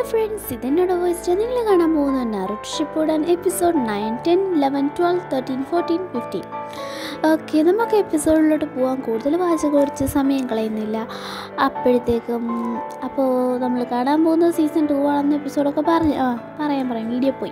friends ഇതെന്നോട് voice നിങ്ങൾ കാണാൻ പോകുന്ന Naruto Shippuden episode nine ten eleven twelve thirteen fourteen fifteen okay നമുക്ക് എപ്പിസോഡിലോട്ട് പോകാൻ കൂടുതൽ വാചകം കുറച്ച് സമയം കളയുന്നില്ല അപ്പോഴത്തേക്കും അപ്പോൾ നമ്മൾ കാണാൻ പോകുന്ന സീസൺ ടു ആണെന്ന എപ്പിസോഡൊക്കെ പറഞ്ഞു ആ പറയാം പറയാം വീഡിയോ പോയി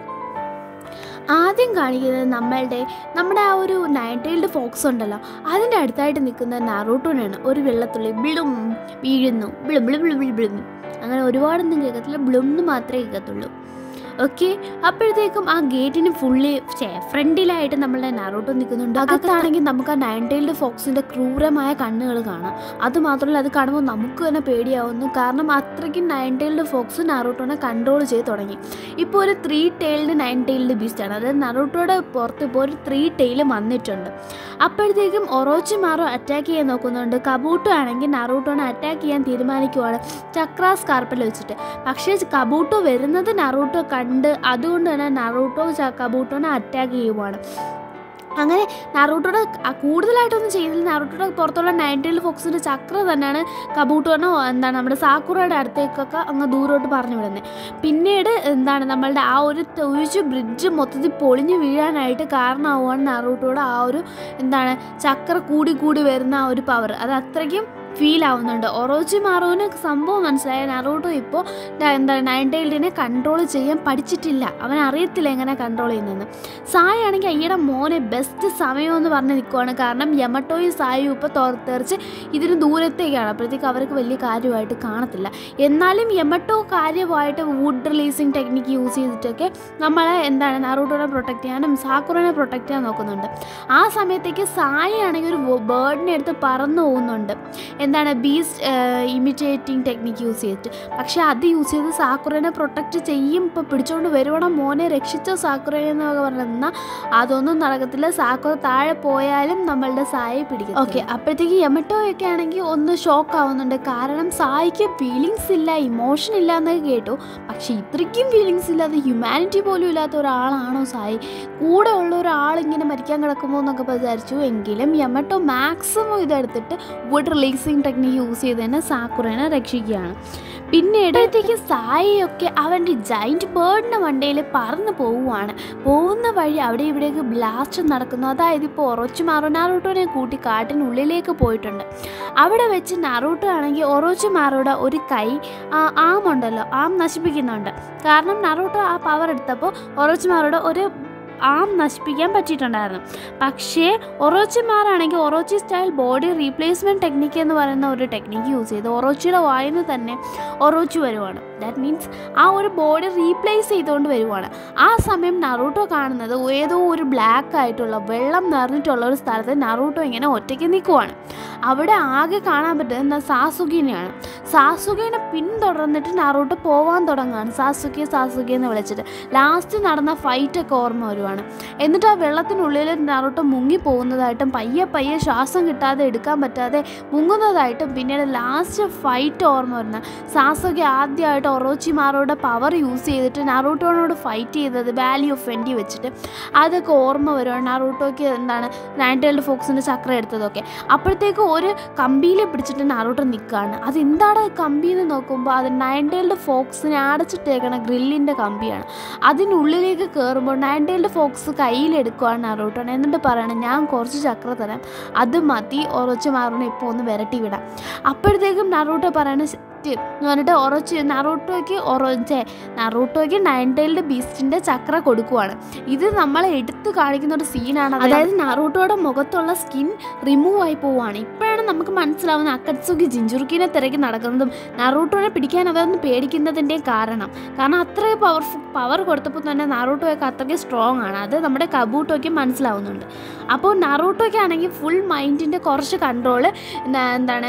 ആദ്യം കാണിക്കുന്നത് നമ്മളുടെ നമ്മുടെ ആ ഒരു നയൻ ടൈൽഡ് ഫോക്സ് ഉണ്ടല്ലോ അതിൻ്റെ അടുത്തായിട്ട് നിൽക്കുന്ന നറൂട്ടോനാണ് ഒരു വെള്ളത്തുള്ളി ബ്ലും വീഴുന്നു ബ്ലു ബ്ലു ബ്ലു ബ്ലു ബ്ലുന്ന് അങ്ങനെ ഒരുപാടൊന്നും കേൾക്കത്തില്ല ബ്ലുന്ന് മാത്രമേ കേൾക്കത്തുള്ളൂ ഓക്കെ അപ്പോഴത്തേക്കും ആ ഗേറ്റിന് ഫുള്ളി ഫ്രണ്ടിലായിട്ട് നമ്മളുടെ നറൂട്ടോ നിൽക്കുന്നുണ്ട് അകത്താണെങ്കിൽ നമുക്ക് ആ നയൻ ടൈൽഡ് ഫോക്സിൻ്റെ ക്രൂരമായ കണ്ണുകൾ കാണാം അത് മാത്രമല്ല അത് കാണുമ്പോൾ നമുക്ക് തന്നെ പേടിയാവുന്നു കാരണം അത്രയ്ക്കും നയൻ ടൈൽഡ് ഫോക്സ് നറൂട്ടോനെ കൺട്രോൾ ചെയ്ത് തുടങ്ങി ഇപ്പോൾ ഒരു ത്രീ ടൈൽഡ് നയൻ ടൈൽഡ് ബീസ്റ്റാണ് അതായത് നറൂട്ടോയുടെ പുറത്ത് ഇപ്പോൾ ഒരു ത്രീ ടൈൽ വന്നിട്ടുണ്ട് അപ്പോഴത്തേക്കും ഒറോച്ചിമാറോ അറ്റാക്ക് ചെയ്യാൻ നോക്കുന്നുണ്ട് കബൂട്ടോ ആണെങ്കിൽ നറൂട്ടോനെ അറ്റാക്ക് ചെയ്യാൻ തീരുമാനിക്കുവാണ് ചക്രാസ് കാർപ്പൽ വെച്ചിട്ട് പക്ഷേ കബൂട്ടോ വരുന്നത് നറൂട്ടോ കണ്ട് അതുകൊണ്ട് തന്നെ നറൂട്ടോ കബൂട്ടോനെ അറ്റാക്ക് ചെയ്യുവാണ് അങ്ങനെ നറൂട്ടോടെ കൂടുതലായിട്ടൊന്നും ചെയ്തില്ല നറൂട്ടോടെ പുറത്തുള്ള നയൻറ്റീൽ ഫോക്സിൻ്റെ ചക്ര തന്നെയാണ് കബൂട്ടോനോ എന്താണ് നമ്മുടെ സാക്കുറയുടെ അടുത്തേക്കൊക്കെ അങ്ങ് ദൂരോട്ട് പറഞ്ഞു വിടുന്നത് പിന്നീട് എന്താണ് നമ്മളുടെ ആ ഒരു തൊഴിച്ച് ബ്രിഡ്ജ് മൊത്തത്തിൽ പൊളിഞ്ഞു വീഴാനായിട്ട് കാരണമാവുകയാണ് നറൂട്ടോടെ ആ ഒരു എന്താണ് ചക്ര കൂടി കൂടി വരുന്ന ആ ഒരു പവർ അത് അത്രയ്ക്കും ഫീൽ ആവുന്നുണ്ട് ഒറോച്ചി മാറുവിന് സംഭവം മനസ്സിലായ നറൂട്ടോ ഇപ്പോൾ എന്താ നയൻ ടൈൽഡിനെ കൺട്രോൾ ചെയ്യാൻ പഠിച്ചിട്ടില്ല അവൻ അറിയത്തില്ല എങ്ങനെ കൺട്രോൾ ചെയ്യുന്നതെന്ന് സായി ആണെങ്കിൽ അയ്യയുടെ മോനെ ബെസ്റ്റ് സമയമെന്ന് പറഞ്ഞ് നിൽക്കുവാണ് കാരണം യമട്ടോയും സായും ഇപ്പോൾ തെറിച്ച് ഇതിന് ദൂരത്തേക്കാണ് അപ്പോഴത്തേക്ക് അവർക്ക് വലിയ കാര്യമായിട്ട് കാണത്തില്ല എന്നാലും യമട്ടോ കാര്യമായിട്ട് വുഡ് റിലീസിങ് ടെക്നിക്ക് യൂസ് ചെയ്തിട്ടൊക്കെ നമ്മളെ എന്താണ് നറൂട്ടോനെ പ്രൊട്ടക്റ്റ് ചെയ്യാനും സാക്കുറിനെ പ്രൊട്ടക്റ്റ് ചെയ്യാൻ നോക്കുന്നുണ്ട് ആ സമയത്തേക്ക് സായി ആണെങ്കിൽ ഒരു ബേർഡിനെ എടുത്ത് പറന്നു പോകുന്നുണ്ട് എന്താണ് ബീസ്റ്റ് ഇമിറ്റേറ്റിംഗ് ടെക്നിക്ക് യൂസ് ചെയ്തിട്ട് പക്ഷെ അത് യൂസ് ചെയ്ത് സാക്കുറനെ പ്രൊട്ടക്റ്റ് ചെയ്യും ഇപ്പോൾ പിടിച്ചുകൊണ്ട് വരുവണം മോനെ രക്ഷിച്ച സാക്കുറനെ എന്നൊക്കെ പറഞ്ഞാൽ അതൊന്നും നടക്കത്തില്ല സാക്കുറ താഴെ പോയാലും നമ്മളുടെ സായി പിടിക്കും ഓക്കെ അപ്പോഴത്തേക്ക് യമട്ടോയൊക്കെ ആണെങ്കിൽ ഒന്ന് ഷോക്ക് ആവുന്നുണ്ട് കാരണം സായിക്ക് ഫീലിങ്സ് ഇല്ല ഇമോഷൻ ഇല്ല എന്നൊക്കെ കേട്ടു പക്ഷെ ഇത്രയ്ക്കും ഫീലിങ്സ് ഇല്ലാതെ ഹ്യൂമാനിറ്റി പോലും ഇല്ലാത്ത ഒരാളാണോ സായി കൂടെ ഉള്ള ഒരാൾ ഇങ്ങനെ മരിക്കാൻ കിടക്കുമോ എന്നൊക്കെ വിചാരിച്ചു എങ്കിലും യമട്ടോ മാക്സിമം ഇതെടുത്തിട്ട് വുഡ് റിലീസിങ് ടെക്നിക്ക് യൂസ് ചെയ്ത് തന്നെ സാക്കുറനെ രക്ഷിക്കുകയാണ് പിന്നീടത്തേക്ക് സായിയൊക്കെ അവൻ്റെ ജൈൻറ്റ് ബേർഡിൻ്റെ വണ്ടിയിൽ പറന്ന് പോവുകയാണ് പോകുന്ന വഴി അവിടെ ഇവിടേക്ക് ബ്ലാസ്റ്റ് നടക്കുന്നു അതായത് ഇപ്പോൾ ഒറോച്ചു മാറോ നാറൂട്ടോനെ കൂട്ടി കാട്ടിനുള്ളിലേക്ക് പോയിട്ടുണ്ട് അവിടെ വെച്ച് നാറൂട്ടോ ആണെങ്കിൽ ഒറോച്ചു മാറോയുടെ ഒരു കൈ ആം ഉണ്ടല്ലോ ആം നശിപ്പിക്കുന്നുണ്ട് കാരണം നറൂട്ടോ ആ പവർ എടുത്തപ്പോൾ ഒറോച്ചു മാറോയുടെ ഒരു ആം നശിപ്പിക്കാൻ പറ്റിയിട്ടുണ്ടായിരുന്നു പക്ഷേ ഒറോച്ചിമാരാണെങ്കിൽ Orochi style body replacement technique എന്ന് പറയുന്ന ഒരു ടെക്നിക്ക് യൂസ് ചെയ്ത് ഒറോച്ചിയുടെ വായിൽ നിന്ന് തന്നെ ഒറോച്ചി വരുവാണ് ദാറ്റ് മീൻസ് ആ ഒരു ബോഡി റീപ്ലേസ് ചെയ്തുകൊണ്ട് വരുവാണ് ആ സമയം നറൂട്ടോ കാണുന്നത് ഏതോ ഒരു ബ്ലാക്ക് ആയിട്ടുള്ള വെള്ളം നിറഞ്ഞിട്ടുള്ള ഒരു സ്ഥലത്ത് നറൂട്ടോ ഇങ്ങനെ ഒറ്റയ്ക്ക് നിൽക്കുവാണ് അവിടെ ആകെ കാണാൻ പറ്റുന്നത് സാസുകിനെയാണ് സാസുകിനെ പിന്തുടർന്നിട്ട് നറൂട്ടോ പോവാൻ തുടങ്ങുകയാണ് സാസുക്കി സാസുക്കി എന്ന് വിളിച്ചിട്ട് ലാസ്റ്റ് നടന്ന ഫൈറ്റൊക്കെ ഓർമ്മ വരുവാണ് എന്നിട്ട് ആ വെള്ളത്തിനുള്ളിൽ നറൂട്ടോ മുങ്ങി പോകുന്നതായിട്ടും പയ്യെ പയ്യെ ശ്വാസം കിട്ടാതെ എടുക്കാൻ പറ്റാതെ മുങ്ങുന്നതായിട്ടും പിന്നീട് ലാസ്റ്റ് ഫൈറ്റ് ഓർമ്മ വരുന്ന സാസുകി ആദ്യമായിട്ട് ഒറോച്ചിമാരോടെ പവർ യൂസ് ചെയ്തിട്ട് നറൂട്ടോനോട് ഫൈറ്റ് ചെയ്തത് വാലി ഓഫ് വെൻഡി വെച്ചിട്ട് അതൊക്കെ ഓർമ്മ വരുവാണ് നറൂട്ടോയ്ക്ക് എന്താണ് നയൻറ്റേൾഡ് ഫോക്സിൻ്റെ ചക്ര എടുത്തതൊക്കെ അപ്പോഴത്തേക്ക് ഒരു കമ്പിയിൽ പിടിച്ചിട്ട് നറൂട്ടോ നിൽക്കുകയാണ് അത് എന്താണ് കമ്പി എന്ന് നോക്കുമ്പോൾ അത് നയൻറ്റേൾഡ് ഫോക്സിനെ അടച്ചിട്ടേക്കണ ഗ്രില്ലിൻ്റെ കമ്പിയാണ് അതിനുള്ളിലേക്ക് കയറുമ്പോൾ നയൻറ്റേൾഡ് ഫോക്സ് കയ്യിലെടുക്കുകയാണ് നറൂട്ടോനെ എന്നിട്ട് പറയണം ഞാൻ കുറച്ച് ചക്ര തരാം അത് മതി ഉറച്ച് മാറണം ഇപ്പോൾ ഒന്ന് വിരട്ടി വിടാം അപ്പോഴത്തേക്കും നറൂട്ടോ പറയണ എന്ന് പറഞ്ഞിട്ട് ഉറച്ച് നറൂട്ടോയ്ക്ക് ഉറച്ചേ നറൂട്ടോയ്ക്ക് നയൻ ടൈൽഡ് ബീസ്റ്റിൻ്റെ ചക്ര കൊടുക്കുവാണ് ഇത് നമ്മളെ എടുത്തു കാണിക്കുന്ന ഒരു സീനാണ് അതായത് നറൂട്ടോയുടെ മുഖത്തുള്ള സ്കിൻ റിമൂവ് ആയി പോവുകയാണ് ഇപ്പോഴാണ് നമുക്ക് മനസ്സിലാവുന്ന അക്കത്സുക്കി ജിഞ്ചുറുക്കിനെ തിരക്കി നടക്കുന്നതും നറൂട്ടോനെ പിടിക്കാൻ അവരൊന്ന് പേടിക്കുന്നതിൻ്റെ കാരണം കാരണം അത്രയും പവർഫുൾ പവർ കൊടുത്തപ്പോൾ തന്നെ നറൂട്ടോയൊക്കെ അത്രയ്ക്ക് സ്ട്രോങ് ആണ് അത് നമ്മുടെ കബൂട്ടോയ്ക്ക് മനസ്സിലാവുന്നുണ്ട് അപ്പോൾ നറൂട്ടോയ്ക്ക് ആണെങ്കിൽ ഫുൾ മൈൻഡിൻ്റെ കുറച്ച് കൺട്രോൾ എന്താണ്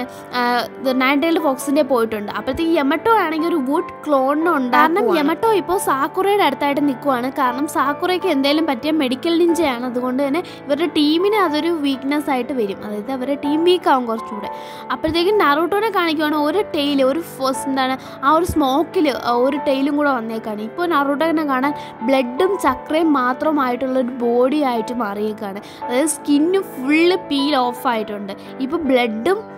നയൻ ടൈൽഡ് ഫോക്സിൻ്റെ പോയിട്ടുണ്ട് ഉണ്ട് അപ്പോഴത്തേക്ക് യമട്ടോ ആണെങ്കിൽ ഒരു വുഡ് ക്ലോണിനുണ്ട് കാരണം യമട്ടോ ഇപ്പോൾ സാക്കുറയുടെ അടുത്തായിട്ട് നിൽക്കുവാണ് കാരണം സാക്കുറയ്ക്ക് എന്തെങ്കിലും പറ്റിയ മെഡിക്കൽ നിഞ്ചയാണ് അതുകൊണ്ട് തന്നെ ഇവരുടെ ടീമിന് അതൊരു വീക്ക്നെസ് ആയിട്ട് വരും അതായത് അവരുടെ ടീം വീക്ക് ആവും കുറച്ചുകൂടെ അപ്പോഴത്തേക്കും നറൂട്ടോനെ കാണിക്കുവാണ് ഒരു ടെയിൽ ഒരു എന്താണ് ആ ഒരു സ്മോക്കിൽ ഒരു ടെയിലും കൂടെ വന്നേക്കാണ് ഇപ്പോൾ നറൂട്ടോനെ കാണാൻ ബ്ലഡും ചക്രയും മാത്രമായിട്ടുള്ള ഒരു ബോഡി ആയിട്ട് മാറിയേക്കാണ് അതായത് സ്കിന്ന് ഫുള്ള് പീൽ ഓഫ് ആയിട്ടുണ്ട് ഇപ്പോൾ ബ്ലഡും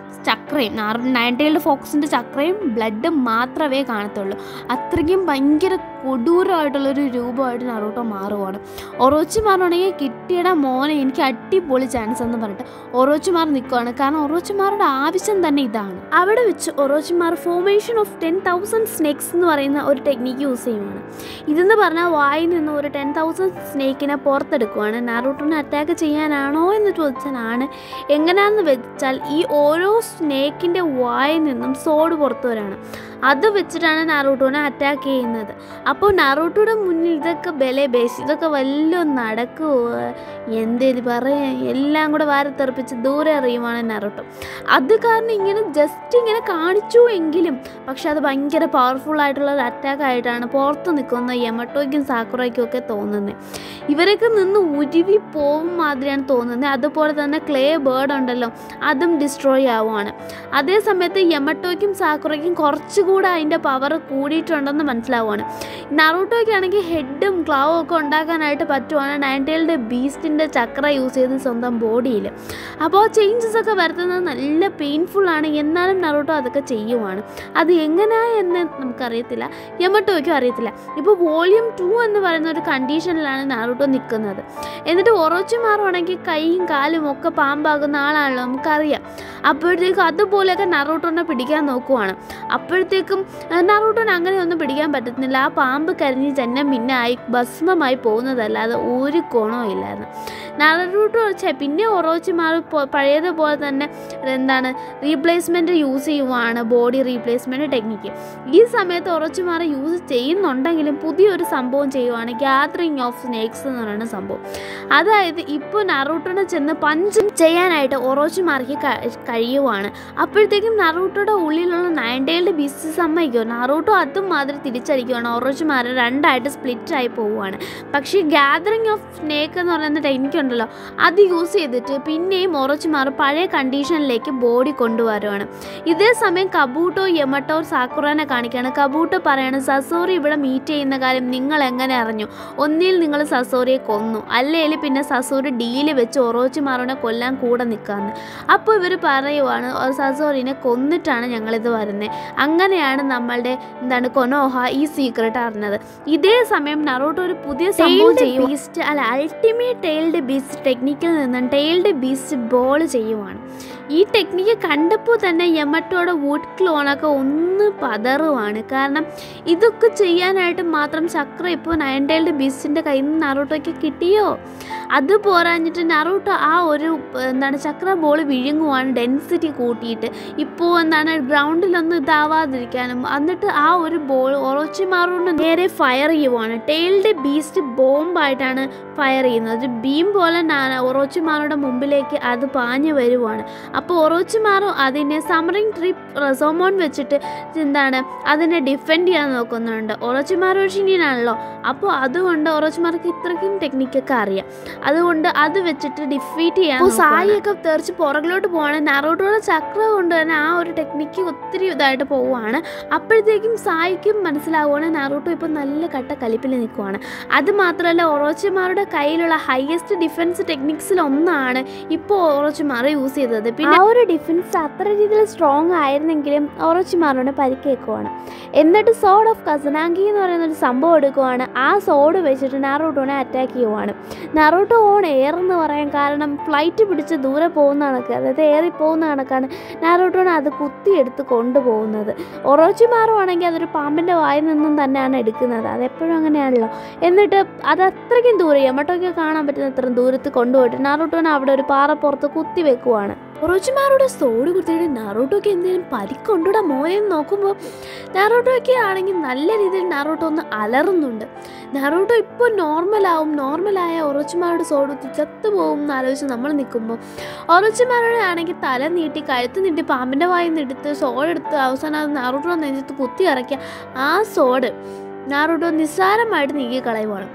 ചക്രയും നയൻ ടൈൽഡ് ഫോക്സിൻ്റെ ചക്രയും ബ്ലഡും മാത്രമേ കാണത്തുള്ളൂ അത്രയ്ക്കും ഭയങ്കര കൊടൂരമായിട്ടുള്ളൊരു രൂപമായിട്ട് നറൂട്ടോ മാറുവാണ് ഒറോച്ചി മാറുവാണെങ്കിൽ കിട്ടിയുടെ മോനെ എനിക്ക് അടിപൊളി ചാൻസ് എന്ന് പറഞ്ഞിട്ട് ഒറോച്ചിമാർ നിൽക്കുവാണ് കാരണം ഒറോച്ചിമാരുടെ ആവശ്യം തന്നെ ഇതാണ് അവിടെ വെച്ച് Orochimaru formation of ten thousand snakes എന്ന് പറയുന്ന ഒരു ടെക്നിക്ക് യൂസ് ചെയ്യുവാണ് ഇതെന്ന് പറഞ്ഞാൽ വായിൽ നിന്ന് ഒരു ടെൻ തൗസൻഡ് സ്നേക്കിനെ പുറത്തെടുക്കുവാണ് നാറൂട്ടോനെ അറ്റാക്ക് ചെയ്യാനാണോ എന്ന് ചോദിച്ചാൽ ആണ് എങ്ങനെയാണെന്ന് വെച്ചാൽ ഈ ഓരോ സ്നേക്കിൻ്റെ വായിൽ നിന്നും സോഡ് പുറത്തു വരാണ് അത് വെച്ചിട്ടാണ് നാറൂട്ടോനെ അറ്റാക്ക് ചെയ്യുന്നത് അപ്പോൾ നാറൂട്ടോയുടെ മുന്നിൽ ഇതൊക്കെ ബലെ ബേസ് ഇതൊക്കെ വല്ല നടക്കുമോ എന്തേത് പറയാ എല്ലാം കൂടെ വാരത്തെറിപ്പിച്ച് ദൂരെ അറിയുവാണ് നാറൂട്ടോ അത് കാരണം ഇങ്ങനെ ജസ്റ്റ് ഇങ്ങനെ കാണിച്ചു എങ്കിലും പക്ഷെ അത് ഭയങ്കര പവർഫുൾ ആയിട്ടുള്ള ഒരു അറ്റാക്ക് ആയിട്ടാണ് പുറത്ത് നിൽക്കുന്ന യമട്ടോയ്ക്കും സാക്കുറയ്ക്കും ഒക്കെ തോന്നുന്നത് ഇവരൊക്കെ നിന്ന് ഉരുവി പോവും മാതിരിയാണ് തോന്നുന്നത് അതുപോലെ തന്നെ ക്ലേ ബേർഡ് ഉണ്ടല്ലോ അതും ഡിസ്ട്രോയ് ആവുകയാണ് അതേ സമയത്ത് യമട്ടോയ്ക്കും സാക്കുറയ്ക്കും കുറച്ചുകൂടെ അതിൻ്റെ പവർ കൂടിയിട്ടുണ്ടെന്ന് മനസ്സിലാവുകയാണ് നറൂട്ടോയ്ക്കാണെങ്കിൽ ഹെഡും ക്ലാവും ഒക്കെ ഉണ്ടാക്കാനായിട്ട് പറ്റുവാണ് നയൻറ്റേലിൻ്റെ ബീസ്റ്റിൻ്റെ ചക്ര യൂസ് ചെയ്ത് സ്വന്തം ബോഡിയിൽ അപ്പോൾ ചേഞ്ചസ് ഒക്കെ വരുത്തുന്നത് നല്ല പെയിൻഫുൾ ആണ് എന്നാലും നറൂട്ടോ അതൊക്കെ ചെയ്യുവാണ് അത് എങ്ങനെയാ എന്ന് നമുക്കറിയത്തില്ല യമട്ടോയ്ക്കും അറിയത്തില്ല ഇപ്പോൾ വോളിയം ടു എന്ന് പറയുന്ന ഒരു കണ്ടീഷനിലാണ് നാറൂട്ടോ നിൽക്കുന്നത് എന്നിട്ട് ഉറച്ചു മാറുവാണെങ്കിൽ കൈയും കാലും ഒക്കെ പാമ്പാകുന്ന ആളാണല്ലോ നമുക്കറിയാം അപ്പോഴത്തേക്കും അതുപോലെയൊക്കെ നറൂട്ടോനെ പിടിക്കാൻ നോക്കുവാണ് അപ്പോഴത്തേക്കും നറൂട്ടോനെ അങ്ങനെയൊന്നും പിടിക്കാൻ പറ്റുന്നില്ല ആ പാമ്പ് കരിഞ്ഞ് ജന്നം പിന്നെ ആയി ഭസ്മമായി പോകുന്നതല്ലാതെ ഒരു ഗുണവും ഇല്ലായിരുന്നു നറൂട്ടോ ഛെ, പിന്നെ ഒറോച്ച് മാറി പഴയതുപോലെ തന്നെ എന്താണ് റീപ്ലേസ്മെൻറ്റ് യൂസ് ചെയ്യുവാണ് ബോഡി റീപ്ലേസ്മെൻറ്റ് ടെക്നിക്ക് ഈ സമയത്ത് ഉറച്ചുമാറി യൂസ് ചെയ്യുന്നുണ്ടെങ്കിലും പുതിയൊരു സംഭവം ചെയ്യുവാണ് ഗ്യാദറിങ് ഓഫ് സ്നേക്സ് എന്ന് പറയുന്ന സംഭവം അതായത് ഇപ്പോൾ നറൂട്ടോനെ ചെന്ന് പഞ്ച് ചെയ്യാനായിട്ട് ഒറോച്ചുമാർക്ക് കഴിയുവാണ് അപ്പോഴത്തേക്കും നറൂട്ടോയുടെ ഉള്ളിലുള്ള നയൻഡേൽഡ് ബീസ്റ്റ് സമ്മതിക്കുമോ നറൂട്ടോ അതും മാതിരി തിരിച്ചടിക്കുവാണ് ഒറോച്ചുമാരെ രണ്ടായിട്ട് സ്പ്ലിറ്റ് ആയി പോവുകയാണ് പക്ഷേ ഗ്യാദറിങ് ഓഫ് സ്നേക്ക് എന്ന് പറയുന്ന ടെക്നിക്ക് ഉണ്ടല്ലോ അത് യൂസ് ചെയ്തിട്ട് പിന്നെയും ഒറച്ചുമാർ പഴയ കണ്ടീഷനിലേക്ക് ബോഡി കൊണ്ടുവരുവാണ് ഇതേ സമയം കബൂട്ടോ യമട്ടോ സാക്കുറാനെ കാണിക്കുകയാണ് കബൂട്ടോ പറയാണ് സസോറി ഇവിടെ മീറ്റ് ചെയ്യുന്ന കാര്യം നിങ്ങൾ എങ്ങനെ അറിഞ്ഞു ഒന്നിൽ നിങ്ങൾ സസോറിയെ കൊന്നു അല്ലെങ്കിൽ പിന്നെ സസോറി ഡീല് വെച്ച് ഒറോച്ചുമാറിനെ കൊല്ലാൻ കൂടെ നിൽക്കാന്ന് അപ്പോൾ ഇവർ പറയുവാണ് "ഓ, സസോറിനെ കൊന്നിട്ടാണ് ഞങ്ങളിത് വരുന്നത് അങ്ങനെയാണ് നമ്മളുടെ എന്താണ് കൊനോഹ ഈ സീക്രട്ട് അറിഞ്ഞത് ഇതേ സമയം നറോട്ടോ ഒരു പുതിയ സംഭവം ചെയ്യും ബീസ്റ്റ് അല്ല അൾട്ടിമേറ്റ് ടൈൽഡ് ബീസ്റ്റ് ടെക്നിക്കിൽ നിന്നും ടൈൽഡ് ബീസ്റ്റ് ബോൾ ചെയ്യുവാണ് ഈ ടെക്നിക്ക് കണ്ടപ്പോൾ തന്നെ യമട്ടോടെ വുഡ് ക്ലോണൊക്കെ ഒന്ന് പതറുവാണ് കാരണം ഇതൊക്കെ ചെയ്യാനായിട്ട് മാത്രം ചക്ര ഇപ്പോൾ നയൻ ടൈൽഡ് ബീസ്റ്റിൻ്റെ കയ്യിൽ നിന്ന് നറൂട്ടോയ്ക്ക് കിട്ടിയോ അത് പോരാഞ്ഞിട്ട് നറൂട്ടോ ആ ഒരു എന്താണ് ചക്ര ബോൾ വിഴുങ്ങുവാണ് ഡെൻസിറ്റി കൂട്ടിയിട്ട് ഇപ്പോൾ എന്താണ് ഗ്രൗണ്ടിലൊന്നും ഇതാവാതിരിക്കാനും എന്നിട്ട് ആ ഒരു ബോൾ ഒറോച്ചിമാറോണ്ട് നേരെ ഫയർ ചെയ്യുവാണ് ടൈൽഡ് ബീസ്റ്റ് ബോംബായിട്ടാണ് ഫയർ ചെയ്യുന്നത് ഒരു ബീം പോലെ ഒറോച്ചിമാരുടെ മുമ്പിലേക്ക് അത് പാഞ്ഞു വരുവാണ് അപ്പോൾ ഒറോച്ചിമാറും അതിനെ സമറിങ് ട്രിപ്പ് റെസോമോൺ വെച്ചിട്ട് എന്താണ് അതിനെ ഡിഫെൻഡ് ചെയ്യാൻ നോക്കുന്നുണ്ട് ഒറോച്ചിമാർ ഒഴിഞ്ഞാണല്ലോ അപ്പോൾ അതുകൊണ്ട് ഒറോച്ചിമാർക്ക് ഇത്രയ്ക്കും ടെക്നിക്കൊക്കെ അറിയാം അതുകൊണ്ട് അത് വെച്ചിട്ട് ഡിഫീറ്റ് ചെയ്യാൻ അപ്പോൾ സായിയൊക്കെ തെറിച്ച് പുറകിലോട്ട് പോവാണ് നറോട്ടോടെ ചക്ര കൊണ്ട് തന്നെ ആ ഒരു ടെക്നിക്ക് ഒത്തിരി ഇതായിട്ട് പോവുകയാണ് അപ്പോഴത്തേക്കും സായിക്കും മനസ്സിലാവുകയാണ് നാറൂട്ടോ ഇപ്പോൾ നല്ല കട്ട കലിപ്പിൽ നിൽക്കുവാണ് അത് മാത്രമല്ല ഒറോച്ചിമാരുടെ കയ്യിലുള്ള ഹയസ്റ്റ് ഡിഫൻസ് ടെക്നിക്സിൽ ഒന്നാണ് ഇപ്പോൾ ഓറോച്ചിമാർ യൂസ് ചെയ്തത് പിന്നെ ആ ഒരു ഡിഫൻസ് അത്ര രീതിയിൽ സ്ട്രോങ് ആയിരുന്നെങ്കിലും ഓറോച്ചിമാരോട് പരിക്കേക്കുവാണ് എന്നിട്ട് സോഡ് ഓഫ് കസനാങ്കി എന്ന് പറയുന്ന ഒരു സംഭവം എടുക്കുവാണ് ആ സോഡ് വെച്ചിട്ട് നാറൂട്ടോനെ അറ്റാക്ക് ചെയ്യുവാണ് നറൂട്ടോ ഓൺ എയർ എന്ന് പറയാൻ കാരണം ഫ്ലൈറ്റ് പിടിച്ച് ദൂരെ പോകുന്ന കണക്ക് അതായത് ഏറി പോകുന്ന കണക്കാണ് നാറൂട്ടോനെ അത് കുത്തിയെടുത്ത് കൊണ്ടുപോകുന്നത് ഒറോച്ചിമാറു ആണെങ്കിൽ അതൊരു പാമ്പിൻ്റെ വായിൽ നിന്നും തന്നെയാണ് എടുക്കുന്നത് അതെപ്പോഴും അങ്ങനെയാണല്ലോ എന്നിട്ട് അത് അത്രയ്ക്കും ദൂരെ യമട്ടോയ്ക്ക് കാണാൻ പറ്റുന്ന അത്രയും ദൂരത്ത് കൊണ്ടുപോയിട്ട് നാറൂട്ടോനെ അവിടെ ഒരു പാറപ്പുറത്ത് കുത്തി വെക്കുവാണ് ഒറോച്ചിമാരുടെ സോഡ് കുത്തിയിട്ട് നാറൂട്ടോയ്ക്ക് എന്തെങ്കിലും പരിക്കൊണ്ടുകൂടെ മോയെന്ന് നോക്കുമ്പോൾ നാറൂട്ടോയ്ക്ക് ആണെങ്കിൽ നല്ല രീതിയിൽ നാറൂട്ടോ ഒന്ന് അലറുന്നുണ്ട് നാറൂട്ടോ ഇപ്പോൾ നോർമലാവും നോർമലായ ഒറോച്ചിമാരുടെ സോഡ് കുത്തി ചത്തുപോകും എന്ന് ആലോചിച്ച് നമ്മൾ നിൽക്കുമ്പോൾ ഒറോച്ചിമാരുടെ ആണെങ്കിൽ തല നീട്ടി കഴുത്ത് നീട്ടി പാമ്പിൻ്റെ വായിൽ നിന്ന് എടുത്ത് സോഡ് എടുത്ത് അവസാനം അത് നാറൂട്ടോ നെഞ്ചത്ത് കുത്തി ഇറക്കിയ ആ സോഡ് നാറൂട്ടോ നിസ്സാരമായിട്ട് നീക്കി കളയുവാണ്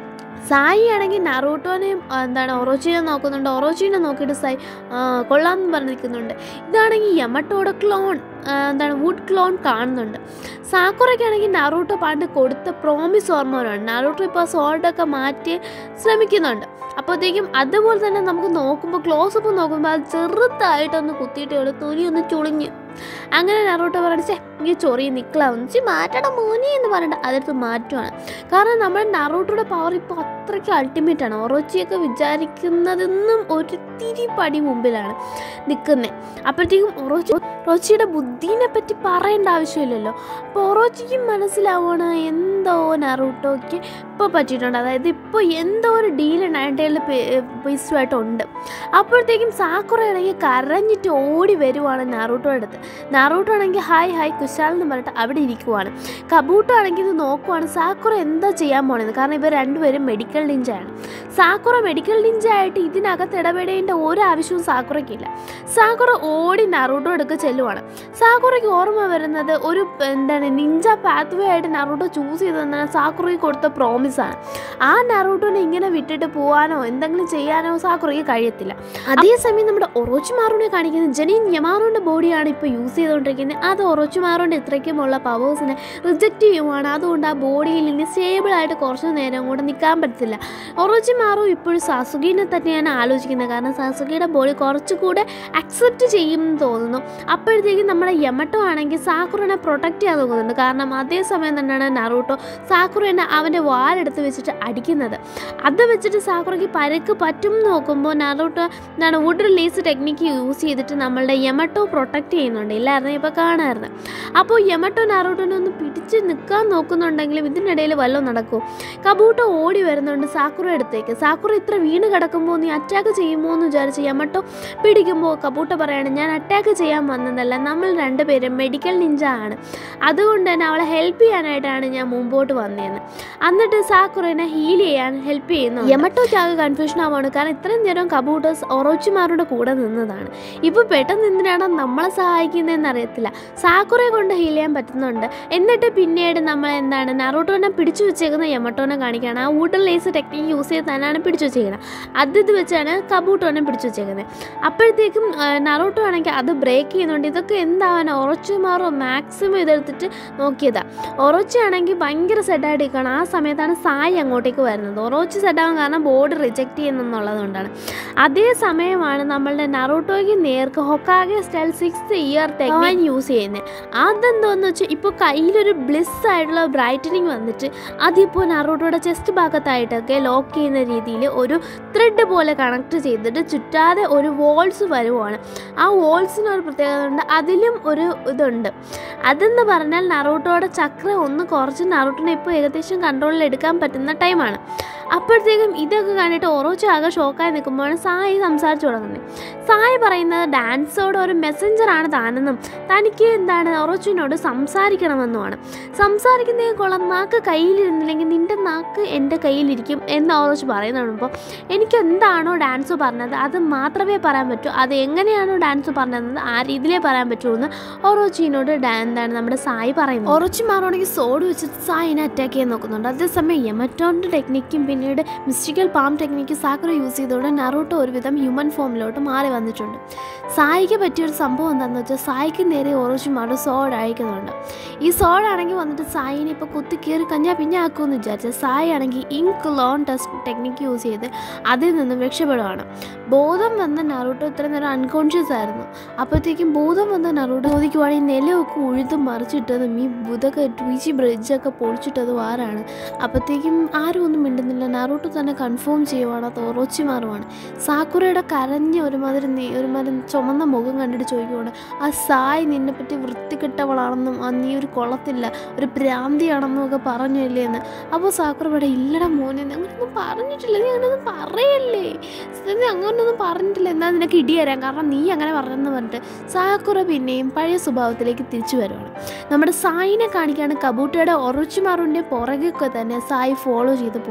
സായി ആണെങ്കിൽ നറൂട്ടോനെയും ആ, എന്താണ് ഒറോച്ചിനെ നോക്കുന്നുണ്ട് ഒറോച്ചിനെ നോക്കിയിട്ട് സായി ആ, കൊള്ളാമെന്ന് പറഞ്ഞ് നിൽക്കുന്നുണ്ട് ഇതാണെങ്കിൽ യമട്ടോടെ ക്ലോൺ ആ, എന്താണ് വുഡ് ക്ലോൺ കാണുന്നുണ്ട് സാക്കുറയ്ക്കാണെങ്കിൽ നറൂട്ടോ പണ്ട് കൊടുത്ത പ്രോമിസ് ഓർമ്മയാണ് നറൂട്ടോ ഇപ്പോൾ സോൾഡൊക്കെ മാറ്റി ശ്രമിക്കുന്നുണ്ട് അപ്പോഴത്തേക്കും അതുപോലെ തന്നെ നമുക്ക് നോക്കുമ്പോൾ ക്ലോസപ്പ് നോക്കുമ്പോൾ അത് ചെറുതായിട്ടൊന്ന് കുത്തിയിട്ടേ ഉള്ളൂ തൊലി ഒന്ന് ചുളിഞ്ഞ് അങ്ങനെ നറൂട്ടോ പറഞ്ഞേ ഈ ചൊറിയ നിക്കളാവുന്നു ചി മാറ്റണം മോനെ എന്ന് പറഞ്ഞിട്ട് അതെടുത്ത് മാറ്റുവാണ് കാരണം നമ്മുടെ നറൂട്ടോയുടെ പവർ ഇപ്പോൾ അത്രയ്ക്ക് അൾട്ടിമേറ്റ് ആണ് ഒറോച്ചിയൊക്കെ വിചാരിക്കുന്നതെന്നും ഒരു തിരി പടി മുമ്പിലാണ് നിൽക്കുന്നത് അപ്പോഴത്തേക്കും ഒറോച്ചി ഒറോച്ചിയുടെ ബുദ്ധീനെ പറ്റി പറയേണ്ട ആവശ്യമില്ലല്ലോ അപ്പോൾ ഒറോച്ചിക്കും മനസ്സിലാവുകയാണ് എന്തോ നറൂട്ടോയ്ക്ക് ഇപ്പോൾ പറ്റിയിട്ടുണ്ട് അതായത് ഇപ്പോൾ എന്തോ ഒരു ഡീല് നയൻറ്റേളിൽ പൈസുമായിട്ടുണ്ട് അപ്പോഴത്തേക്കും സാക്കുറ ആണെങ്കിൽ കരഞ്ഞിട്ട് ഓടി വരുവാണ് നാറൂട്ടോ അടുത്ത് നാറൂട്ടോ ആണെങ്കിൽ ഹായ് ഹായ് കുശാൽ എന്ന് പറഞ്ഞിട്ട് അവിടെ ഇരിക്കുവാണ് കബൂട്ടോ ആണെങ്കിൽ ഇത് നോക്കുവാണ് സാക്കുറ എന്താ ചെയ്യാൻ പോണത് കാരണം ഇവർ രണ്ടുപേരും മെഡിക്കൽ നിഞ്ചയാണ് സാക്കുറ മെഡിക്കൽ നിഞ്ച ആയിട്ട് ഇതിനകത്ത് ഇടപെടേണ്ട ഒരു ആവശ്യവും സാക്കുറയ്ക്കില്ല സാക്കുറ ഓടി നറൂട്ടോ എടുക്ക ചെല്ലുവാണ് സാക്കുറയ്ക്ക് ഓർമ്മ വരുന്നത് ഒരു എന്താണ് നിഞ്ച പാത്വേ ആയിട്ട് നറൂട്ടോ ചൂസ് ചെയ്തതെന്നാണ് സാക്കുറയ്ക്ക് കൊടുത്ത പ്രോമിസാണ് ആ നറൂട്ടോനെ ഇങ്ങനെ വിട്ടിട്ട് പോകാനോ എന്തെങ്കിലും ചെയ്യാനോ സാക്കുറയ്ക്ക് കഴിയത്തില്ല അതേസമയം നമ്മുടെ ഒറോച്ചുമാറുനെ കാണിക്കുന്ന ജനീൻ യമാറുവിൻ്റെ ബോഡിയാണ് ഇപ്പോൾ യൂസ് ചെയ്തുകൊണ്ടിരിക്കുന്നത് അത് ഒറോച്ചുമാറുവിൻ്റെ ഇത്രയ്ക്കുമുള്ള പവേഴ്സിനെ റിജക്റ്റ് ചെയ്യുവാണ് അതുകൊണ്ട് ആ ബോഡിയിൽ ഇനി സ്റ്റേബിളായിട്ട് കുറച്ച് നേരം കൂടെ നിൽക്കാൻ പറ്റത്തില്ല ഒറോച്ചുമാറു ഇപ്പോഴും സാസുഗീനെ തന്നെയാണ് ആലോചിക്കുന്നത് കാരണം സാസുഗിയുടെ ബോഡി കുറച്ചുകൂടെ അക്സെപ്റ്റ് ചെയ്യും എന്ന് തോന്നുന്നു അപ്പോഴത്തേക്കും നമ്മുടെ യമട്ടോ ആണെങ്കിൽ സാക്കുറിനെ പ്രൊട്ടക്റ്റ് ചെയ്യാൻ നോക്കുന്നുണ്ട് കാരണം അതേസമയം തന്നെയാണ് നറൂട്ടോ സാക്കുറിനെ അവൻ്റെ വാലെടുത്ത് വെച്ചിട്ട് അടിക്കുന്നത് അത് വെച്ചിട്ട് സാക്കുറയ്ക്ക് പരുക്ക് പറ്റും എന്ന് നോക്കുമ്പോൾ നറൂട്ടോ എന്താണ് വുഡ് റിലീസ് ടെക്നിക്ക് യൂസ് ചെയ്തിട്ട് നമ്മളുടെ യമട്ടോ പ്രൊട്ടക്റ്റ് ചെയ്യുന്നുണ്ട് ഇല്ലായിരുന്നു ഇപ്പോൾ കാണാമായിരുന്നു അപ്പോൾ യമട്ടോ നറൂട്ടോനെ ഒന്ന് പിടിച്ച് നിൽക്കാൻ നോക്കുന്നുണ്ടെങ്കിലും ഇതിനിടയിൽ വല്ലതും നടക്കും കബൂട്ടോ ഓടി വരുന്നുണ്ട് സാക്കുറ അടുത്തേക്ക് സാക്കുറ ഇത്ര വീണ് കിടക്കുമ്പോൾ നീ അറ്റാക്ക് ചെയ്യുമോ എന്ന് വിചാരിച്ച് യമട്ടോ പിടിക്കുമ്പോൾ കബൂട്ടോ പറയാണ് ഞാൻ അറ്റാക്ക് ചെയ്യാൻ വന്നതല്ല നമ്മൾ രണ്ടുപേരും മെഡിക്കൽ നിഞ്ച ആണ് അതുകൊണ്ട് തന്നെ അവളെ ഹെൽപ്പ് ചെയ്യാനായിട്ടാണ് ഞാൻ മുമ്പോട്ട് വന്നതെന്ന് എന്നിട്ട് സാക്കുറനെ ഹീൽ ചെയ്യാൻ ഹെൽപ്പ് ചെയ്യുന്നു യമട്ടോയ്ക്ക് ആകെ കൺഫ്യൂഷൻ ആവുകയാണ് കാരണം ഇത്രയും നേരം കബൂട്ടോസ് ഒറോച്ചുമാരുടെ കൂടെ നിന്നതാണ് ഇപ്പോൾ പെട്ടെന്ന് എന്തിനാണ് നമ്മളെ സഹായിക്കുന്നതെന്ന് അറിയത്തില്ല സാക്കുറയെ കൊണ്ട് ഹീൽ ചെയ്യാൻ പറ്റുന്നുണ്ട് എന്നിട്ട് പിന്നീട് നമ്മൾ എന്താണ് നറൂട്ടോനെ പിടിച്ചു വെച്ചേക്കുന്ന യമട്ടോനെ കാണിക്കുകയാണ് ആ ഊട്ടൽ ലേസ് ടെക്നിക്ക് യൂസ് ചെയ്ത് തന്നെയാണ് പിടിച്ചു വെച്ചേക്കുന്നത് അത് ഇത് വെച്ചാണ് കബൂട്ടോനെ പിടിച്ചു വെച്ചേക്കുന്നത് അപ്പോഴത്തേക്കും നറൂട്ടോ ആണെങ്കിൽ അത് ബ്രേക്ക് ചെയ്യുന്നുണ്ട് ഇതൊക്കെ എന്താവാൻ ഒറച്ചുമാറോ മാക്സിമം ഇതെടുത്തിട്ട് നോക്കിയതാണ് ഒറോച്ചി ആണെങ്കിൽ ഭയങ്കര സെഡായിട്ട് നിൽക്കുകയാണ് ആ സമയത്താണ് സായി അങ്ങോട്ടേക്ക് വരുന്നത് ഒറോച്ചി സെഡാവാൻ കാരണം ബോർഡ് റിജക്റ്റ് ചെയ്യുന്നെന്നുള്ളത് കൊണ്ടാണ് അതേ സമയമാണ് നമ്മളുടെ നറൂട്ടോയ്ക്ക് നേർക്ക് Hokage style six year technique use ചെയ്യുന്നത് അതെന്തോന്ന് വെച്ചാൽ ഇപ്പോൾ കയ്യിലൊരു ബ്ലിസ് ആയിട്ടുള്ള ബ്രൈറ്റനിങ് വന്നിട്ട് അതിപ്പോൾ നറൂട്ടോയുടെ ചെസ്റ്റ് ഭാഗത്തായിട്ടൊക്കെ ലോക്ക് ചെയ്യുന്ന രീതിയിൽ ഒരു ത്രെഡ് പോലെ കണക്ട് ചെയ്തിട്ട് ചുറ്റാതെ ഒരു വോൾസ് വരുവാണ് ആ വോൾസിന് ഒരു പ്രത്യേകത ഉണ്ട് അതിലും ഒരു ഇതുണ്ട് അതെന്ന് പറഞ്ഞാൽ നറൂട്ടോയുടെ ചക്ര ഒന്ന് കുറച്ച് നറൂട്ടിനെ ഇപ്പോൾ ഏകദേശം കൺട്രോളിൽ എടുക്കാൻ പറ്റുന്ന ടൈമാണ് അപ്പോഴത്തേക്കും ഇതൊക്കെ കണ്ടിട്ട് ഓറോച്ച് ആകെ ഷോക്കായി നിൽക്കുമ്പോഴാണ് സായി സംസാരിച്ചു തുടങ്ങുന്നത് സായി പറയുന്നത് ഡാൻസോട് ഒരു മെസ്സഞ്ചറാണ് താനെന്നും തനിക്ക് എന്താണ് ഒറോച്ചിനോട് സംസാരിക്കണമെന്നുമാണ് സംസാരിക്കുന്നതിൽ കൊള്ളാം നാക്ക് കയ്യിലിരുന്നില്ലെങ്കിൽ നിൻ്റെ നാക്ക് എൻ്റെ കയ്യിലിരിക്കും എന്ന് ഓറോച്ച് പറയുന്നുമ്പോൾ എനിക്ക് എന്താണോ ഡാൻസ് പറഞ്ഞത് അത് മാത്രമേ പറയാൻ പറ്റൂ അത് എങ്ങനെയാണോ ഡാൻസ് പറഞ്ഞത് ആ രീതിയിലേ പറയാൻ പറ്റൂ എന്ന് ഓറോച്ചിനോട് ഡാ എന്താണ് നമ്മുടെ സായി പറയുന്നത് ഓറോച്ചി മാറുവാണെങ്കിൽ സോഡ് വെച്ചിട്ട് സായിനെ അറ്റാക്ക് ചെയ്യാൻ നോക്കുന്നുണ്ട് അതേസമയം യമറ്റോൻ്റെ ടെക്നിക്കും പിന്നീട് mystical palm technique Sakura use ചെയ്തോടെ നറൂട്ടോ ഒരുവിധം ഹ്യൂമൻ ഫോമിലോട്ട് മാറി വന്നിട്ടുണ്ട് സായിക്ക് പറ്റിയൊരു സംഭവം എന്താണെന്ന് വെച്ചാൽ സായിക്ക് നേരെ ഓറോച്ചിമാരുടെ സോഡ് അയക്കുന്നുണ്ട് ഈ സോഡാണെങ്കിൽ വന്നിട്ട് സായിനെ ഇപ്പോൾ കുത്തി കയറി കഞ്ഞാ പിന്നെ ആക്കുമെന്ന് വിചാരിച്ചാൽ സായി ആണെങ്കിൽ ink lone test technique use ചെയ്ത് അതിൽ നിന്നും രക്ഷപ്പെടുകയാണ് ബോധം വന്ന നറൂട്ടോ ഇത്ര നേരം അൺകോൺഷ്യസ് ആയിരുന്നു അപ്പോഴത്തേക്കും ബോധം വന്ന നറൂട്ടോ ചോദിക്കുവാണെങ്കിൽ നിലമൊക്കെ ഉഴുതും മറിച്ചിട്ടതും ഈ ഇതൊക്കെ ട്വീച്ചി ബ്രിഡ്ജൊക്കെ പൊളിച്ചിട്ടതും ആരാണ് അപ്പോഴത്തേക്കും ആരും ഒന്നും മിണ്ടുന്നില്ല നറൂട്ടോ തന്നെ കൺഫേം ചെയ്യുവാണ് അത് ഒറോച്ചി മാറുവാണ് സാക്കുറയുടെ കരഞ്ഞ ഒരുമാതിരി നീ ഒരുമാതിരി ചുമന്ന മുഖം കണ്ടിട്ട് ചോദിക്കുവാണ് ആ സായ് നിന്നെ പറ്റി വൃത്തികെട്ടവളാണെന്നും ആ നീ ഒരു കൊള്ളത്തില്ല ഒരു ഭ്രാന്തിയാണെന്നും ഒക്കെ പറഞ്ഞല്ലേ എന്ന് അപ്പോൾ സാക്കുറ ഇവിടെ ഇല്ലടാ മോനെ നീ അങ്ങനെയൊന്നും പറഞ്ഞിട്ടില്ല നീ അങ്ങനെയൊന്നും പറയല്ലേ നീ അങ്ങനെയൊന്നും പറഞ്ഞിട്ടില്ല എന്നാൽ നിനക്ക് ഇടി തരാം കാരണം നീ അങ്ങനെ പറഞ്ഞെന്ന് പറഞ്ഞിട്ട് സാക്കുറ പിന്നെയും പഴയ സ്വഭാവത്തിലേക്ക് തിരിച്ചു വരുവാണ് നമ്മുടെ സായിനെ കാണിക്കാണ് കബൂട്ടയുടെ ഒറച്ചുമാറുൻ്റെ പുറകൊക്കെ തന്നെ സായി ഫോളോ ചെയ്ത് പോകുന്നുണ്ട്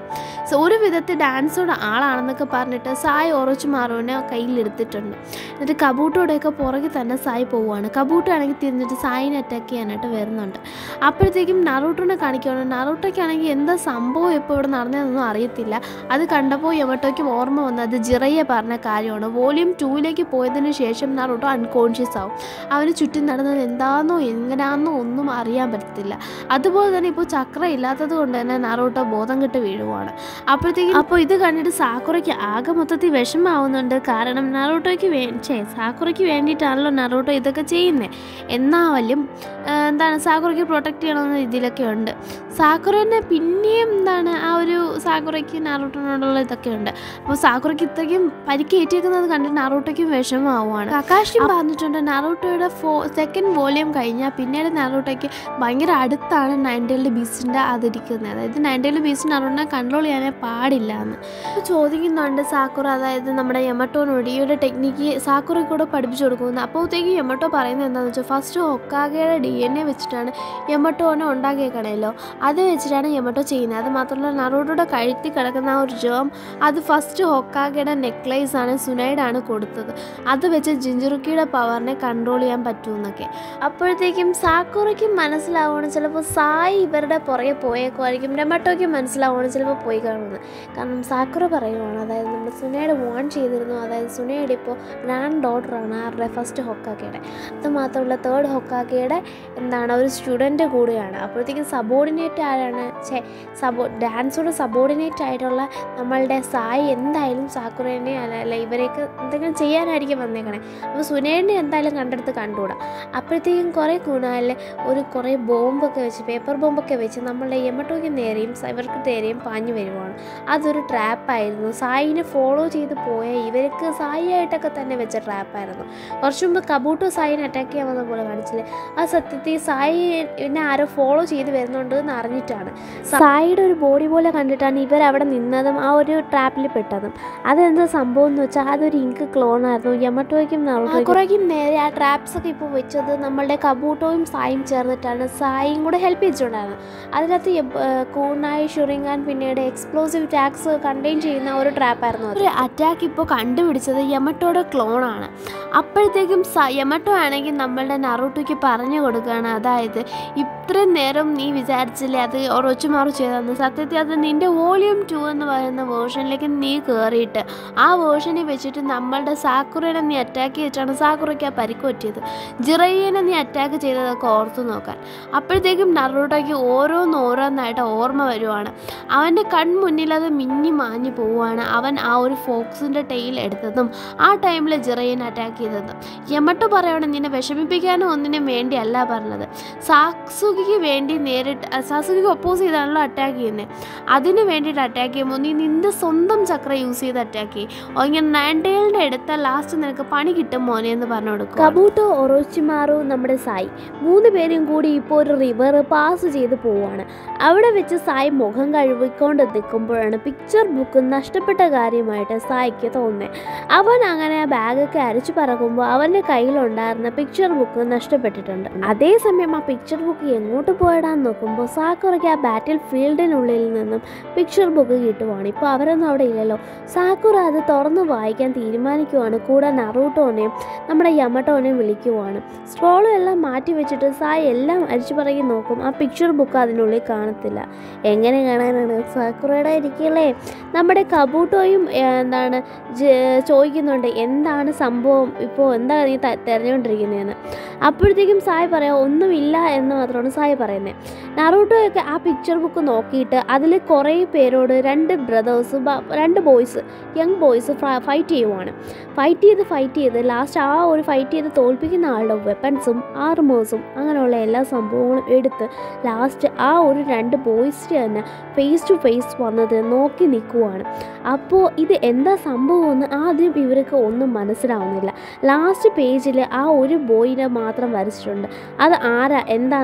സോ ഒരു വിധത്തിൽ ഡാൻസോടെ ആളാണെന്നൊക്കെ പറഞ്ഞിട്ട് സായ് ഉറച്ചു മാറുവിനെ കയ്യിലെടുത്തിട്ടുണ്ട് എന്നിട്ട് കബൂട്ടോടെയൊക്കെ പുറകെ തന്നെ സായ് പോവുകയാണ് കബൂട്ടോ ആണെങ്കിൽ തിരിഞ്ഞിട്ട് സായിനെ അറ്റാക്ക് ചെയ്യാനായിട്ട് വരുന്നുണ്ട് അപ്പോഴത്തേക്കും നറൂട്ടോനെ കാണിക്കുകയാണ് നറൂട്ടോയ്ക്കാണെങ്കിൽ എന്താ സംഭവം ഇപ്പോൾ ഇവിടെ നടന്നതെന്നൊന്നും അറിയത്തില്ല അത് കണ്ടപ്പോൾ യമട്ടോയ്ക്കും ഓർമ്മ വന്നത് ജിറയെ പറഞ്ഞ കാര്യമാണ് വോളിയം ടൂവിലേക്ക് പോയതിന് ശേഷം നറൂട്ടോ അൺകോൺഷ്യസ് ആവും അവന് ചുറ്റും നടന്നത് എന്താണെന്നോ എങ്ങനെയാണെന്നോ ഒന്നും അറിയാൻ പറ്റത്തില്ല അതുപോലെ തന്നെ ഇപ്പോൾ ചക്ര ഇല്ലാത്തത് കൊണ്ട് തന്നെ നറൂട്ടോ ബോധം കെട്ട് വീഴുവാണ് അപ്പോഴത്തേക്കും അപ്പോൾ ഇത് കണ്ടിട്ട് സാക്കുറയ്ക്ക് ആകെ മൊത്തത്തിൽ വിഷമാവുന്നുണ്ട് കാരണം നറൂട്ടോയ്ക്ക് വേ ഛേ സാക്കുറയ്ക്ക് വേണ്ടിയിട്ടാണല്ലോ നറൂട്ടോ ഇതൊക്കെ ചെയ്യുന്നത് എന്നാലും ആ, എന്താണ് സാക്കുറയ്ക്ക് പ്രൊട്ടക്റ്റ് ചെയ്യണമെന്ന രീതിയിലൊക്കെ ഉണ്ട് സാക്കുറനെ പിന്നെയും എന്താണ് ആ ഒരു സാക്കുറയ്ക്ക് നാറൂട്ടോനോടുള്ള ഇതൊക്കെ ഉണ്ട് അപ്പോൾ സാക്കുറയ്ക്ക് ഇത്രയ്ക്കും പരിക്കേറ്റേക്കുന്നത് കണ്ടിട്ട് നാറൂട്ടോയ്ക്കും വിഷമമാവുകയാണ് കക്കാശി പറഞ്ഞിട്ടുണ്ട് നാറൂട്ടോയുടെ ഫോ സെക്കൻഡ് വോളിയം കഴിഞ്ഞാൽ പിന്നീട് നാറൂട്ടോയ്ക്ക് ഭയങ്കര അടുത്താണ് നയൻറ്റേളിൻ്റെ ബീസ്റ്റിൻ്റെ അതിരിക്കുന്നത് അതായത് നയൻറ്റേളിൻ്റെ ബീസ്റ്റ് നാറൂട്ടിനെ കൺട്രോൾ ചെയ്യാനേ പാടില്ല എന്ന് അപ്പോൾ ചോദിക്കുന്നുണ്ട് സാക്കുറ അതായത് നമ്മുടെ യമട്ടോനോട് ഈ ഒരു ടെക്നിക്ക് സാക്കുറ കൂടെ പഠിപ്പിച്ചു കൊടുക്കുന്നത് അപ്പോഴത്തേക്ക് യമട്ടോ പറയുന്നത് എന്താണെന്ന് വെച്ചാൽ ഫസ്റ്റ് ഒക്കാഗയുടെ ഡി എൻ എ വെച്ചിട്ടാണ് യമട്ടോനെ ഉണ്ടാക്കിയേക്കണമല്ലോ അത് വെച്ചിട്ടാണ് യമട്ടോ ചെയ്യുന്നത് അത് മാത്രമല്ല നറൂട്ടോയുടെ കഴുത്തിൽ കിടക്കുന്ന ആ ഒരു ജേം അത് ഫസ്റ്റ് ഹൊക്കാഗയുടെ നെക്ലേസ് ആണ് സുനൈഡാണ് കൊടുത്തത് അത് വെച്ച് ജിഞ്ചുറുക്കിയുടെ പവറിനെ കൺട്രോൾ ചെയ്യാൻ പറ്റുമെന്നൊക്കെ അപ്പോഴത്തേക്കും സാക്കുറയ്ക്ക് മനസ്സിലാവണം ചിലപ്പോൾ സായി ഇവരുടെ പുറകെ പോയേക്കുമായിരിക്കും രമട്ടോയ്ക്ക് മനസ്സിലാവണം ചിലപ്പോൾ പോയി കാണുമെന്ന് കാരണം സാക്കുറ പറയുവാണ് അതായത് നമ്മൾ സുനയുടെ വാൺ ചെയ്തിരുന്നു അതായത് സുനയുടെ ഇപ്പോൾ ഗ്രാൻഡ് ഡോട്ടറാണ് ആരുടെ ഫസ്റ്റ് ഹൊക്കാക്കയുടെ അത് മാത്രമല്ല തേർഡ് ഹൊക്കാക്കയുടെ എന്താണ് ഒരു സ്റ്റുഡൻറ്റ് കൂടിയാണ് അപ്പോഴത്തേക്കും സബോർഡിനേറ്റ് ആരാണ് ഛേ സബോ ഡാൻസോട് സബോർഡിനേറ്റ് ആയിട്ടുള്ള നമ്മളുടെ സായി എന്തായാലും സാക്കുറേനെ അല്ല അല്ല ഇവരെയൊക്കെ എന്തെങ്കിലും ചെയ്യാനായിരിക്കും വന്നേക്കണേ അപ്പോൾ സുനേനെ എന്തായാലും കണ്ടെടുത്ത് കണ്ടുകൂടാ അപ്പോഴത്തേക്കും കുറേ കുണാലിൽ ഒരു കുറേ ബോംബൊക്കെ വെച്ച് പേപ്പർ ബോംബൊക്കെ വെച്ച് നമ്മളുടെ യമട്ടോയ്ക്ക് നേരെയും സ- ഇവർക്ക് നേരെയും പാഞ്ഞു വരുവാണ് അതൊരു ട്രാപ്പായിരുന്നു സായിനെ ഫോളോ ചെയ്ത് പോയ ഇവർക്ക് സായി ആയിട്ടൊക്കെ തന്നെ വെച്ച ട്രാപ്പായിരുന്നു കുറച്ച് മുമ്പ് കബൂട്ടോ സായിനെ അറ്റാക്ക് ചെയ്യാൻ വന്ന പോലെ കാണിച്ചില്ലേ ആ സത്യത്തിൽ സായി എന്നെ ആരോ ഫോളോ ചെയ്ത് വരുന്നുണ്ട് എന്ന് അറിഞ്ഞിട്ടാണ് സായിയുടെ ഒരു ബോഡി പോലെ കണ്ടിട്ടാണ് ഇവർ അവിടെ നിന്നതും ആ ഒരു ട്രാപ്പിൽ പെട്ടതും അതെന്താ സംഭവം എന്ന് വെച്ചാൽ അതൊരു ഇങ്ക് ക്ലോൺ ആയിരുന്നു യമട്ടോയ്ക്കും കുറേക്കും നേരെ ആ ട്രാപ്സ് ഒക്കെ ഇപ്പോൾ വെച്ചത് നമ്മളുടെ കബൂട്ടോയും സായും ചേർന്നിട്ടാണ് സായും കൂടെ ഹെൽപ്പ് ചെയ്തിട്ടുണ്ടായിരുന്നു അതിനകത്ത് യബ്- ഏർ കൂണായി ഷുറിങ്ങാൻ പിന്നീട് എക്സ്പ്ലോസീവ് ടാക്സ് കണ്ടെയ്ൻ ചെയ്യുന്ന ഒരു ട്രാപ്പായിരുന്നു ഒരു അറ്റാക്ക് ഇപ്പോൾ കണ്ടുപിടിച്ചത് യമട്ടോയുടെ ക്ലോണാണ് അപ്പോഴത്തേക്കും സ യമട്ടോ ആണെങ്കിൽ നമ്മളുടെ നറൂട്ടോയ്ക്ക് പറഞ്ഞു കൊടുക്കുകയാണ് അതായത് ഇത്രയും നേരം നീ വിചാരിച്ചില്ലേ അത് ഒറൊച്ചുമാറു ചെയ്തതെന്ന് സത്യത്തിൽ അത് നിൻ്റെ വോളിയം ടു എന്ന് പറയുന്ന വേർഷനിലേക്ക് നീ കയറിയിട്ട് ആ വേർഷനിൽ വെച്ചിട്ട് നമ്മളുടെ സാക്കുറേനെ നീ അറ്റാക്ക് ചെയ്തിട്ടാണ് സാക്കുറയ്ക്ക് ആ പരിക്ക് പറ്റിയത് ജിറയ്യനെ നീ അറ്റാക്ക് ചെയ്തതൊക്കെ ഓർത്തു നോക്കാൻ അപ്പോഴത്തേക്കും നറൂട്ടോയ്ക്ക് ഓരോന്ന് ഓരോന്നായിട്ട് ഓർമ്മ വരുവാണ് അവൻ്റെ കൺമുന്നിൽ അത് മിന്നി മാഞ്ഞു പോവുകയാണ് അവൻ ആ ഒരു ഫോക്സിൻ്റെ ടെയിൽ എടുത്തതും ആ ടൈമിൽ ജിറയൻ അറ്റാക്ക് ചെയ്തതും യമട്ടോ പറയുകയാണ് നിന്നെ വിഷമിപ്പിക്കാനോ ഒന്നിനും വേണ്ടിയല്ല പറഞ്ഞത് സാസുകിക്ക് വേണ്ടി നേരിട്ട് അഹ് സാസുകിക്ക് ഒപ്പോസ് ചെയ്താണല്ലോ അറ്റാക്ക് ചെയ്യുന്നത് അതിന് വേണ്ടിയിട്ട് അറ്റാക്ക് ചെയ്യുമ്പോൾ നീ നിന്റെ സ്വന്തം ചക്ര യൂസ് ചെയ്ത് അറ്റാക്ക് ചെയ്യും ഓ, ഇങ്ങനെ നയൻഡേലിൻ്റെ അടുത്ത ലാസ്റ്റ് നിനക്ക് പണി കിട്ടും മോനെ എന്ന് പറഞ്ഞു കൊടുക്കും കബൂട്ടോ ഒറോച്ചിമാറു നമ്മുടെ സായി മൂന്ന് പേരും കൂടി ഇപ്പോൾ ഒരു റിവർ പാസ് ചെയ്ത് പോവാണ് അവിടെ വെച്ച് സായി മുഖം കഴുകിക്കൊണ്ട് നിൽക്കുമ്പോഴാണ് പിക്ചർ ബുക്ക് നഷ്ടപ്പെട്ട കാര്യമായിട്ട് സായിക്ക് തോന്നുന്നത് അവൻ അങ്ങനെ ആ ബാഗൊക്കെ അരച്ചു പറക്കുമ്പോൾ അവൻ്റെ കയ്യിലുണ്ടായിരുന്ന പിക്ചർ ബുക്ക് നഷ്ടപ്പെട്ടിട്ടുണ്ട് അതേസമയം ആ പിക്ചർ ബുക്ക് എങ്ങോട്ട് പോയിടാന്ന് നോക്കുമ്പോൾ സാക്കുറയ്ക്ക് ആ ബാറ്റിൽ ഫീൽഡിനുള്ളിൽ നിന്നും പിക്ചർ ബുക്ക് കിട്ടുവാണ് ഇപ്പോൾ അവരൊന്നും അവിടെ ഇല്ലല്ലോ സാക്കുറ അത് തുറന്ന് വായിക്കാൻ തീരുമാനിക്കുവാണ് കൂടെ നറൂട്ടോനെയും നമ്മുടെ യമട്ടോനെയും വിളിക്കുവാണ് സ്ക്രോളും എല്ലാം മാറ്റി വെച്ചിട്ട് സായി എല്ലാം അരിച്ചു പറയും നോക്കും ആ പിക്ചർ ബുക്ക് അതിനുള്ളിൽ കാണത്തില്ല എങ്ങനെ കാണാനാണ് സാക്കുറയുടെ ഇരിക്കല്ലേ നമ്മുടെ കബൂട്ടോയും ഏർ, എന്താണ് ജ- ചോദിക്കുന്നുണ്ട് എന്താണ് സംഭവം ഇപ്പോൾ എന്താ നീ ത- തിരഞ്ഞുകൊണ്ടിരിക്കുന്നതെന്ന് അപ്പോഴത്തേക്കും സായി പറയാം ഒന്നുമില്ല എന്ന് മാത്രമാണ് സായി പറയുന്നത് നറൂട്ടോയൊക്കെ ആ പിക്ചർ ബുക്ക് നോക്കിയിട്ട് അതിൽ കുറേ പേരോട് രണ്ട് ബ്രദേഴ്സ് രണ്ട് ബോയ്സ് യങ് ബോയ്സ് ഫൈറ്റ് ചെയ്യുവാണ് ഫൈറ്റ് ചെയ്ത് ഫൈറ്റ് ചെയ്ത് ലാസ്റ്റ് ആ ഒരു ഫൈറ്റ് ചെയ്ത് തോൽപ്പിക്കുന്ന ആളുടെ വെപ്പൺസും ആർമേഴ്സും അങ്ങനെയുള്ള എല്ലാ സംഭവങ്ങളും എടുത്ത് ലാസ്റ്റ് ആ ഒരു രണ്ട് ബോയ്സിന് തന്നെ ഫേസ് ടു ഫേസ് വന്നത് നോക്കി നിൽക്കുവാണ് അപ്പോൾ ഇത് എന്താ സംഭവമെന്ന് ആദ്യം ഇവർക്ക് ഒന്നും മനസ്സിലാവുന്നില്ല ലാസ്റ്റ് പേജിൽ ആ ഒരു ബോയിനെ മാത്രം വരച്ചിട്ടുണ്ട് അത് ആരാ എന്താണെന്നൊന്നും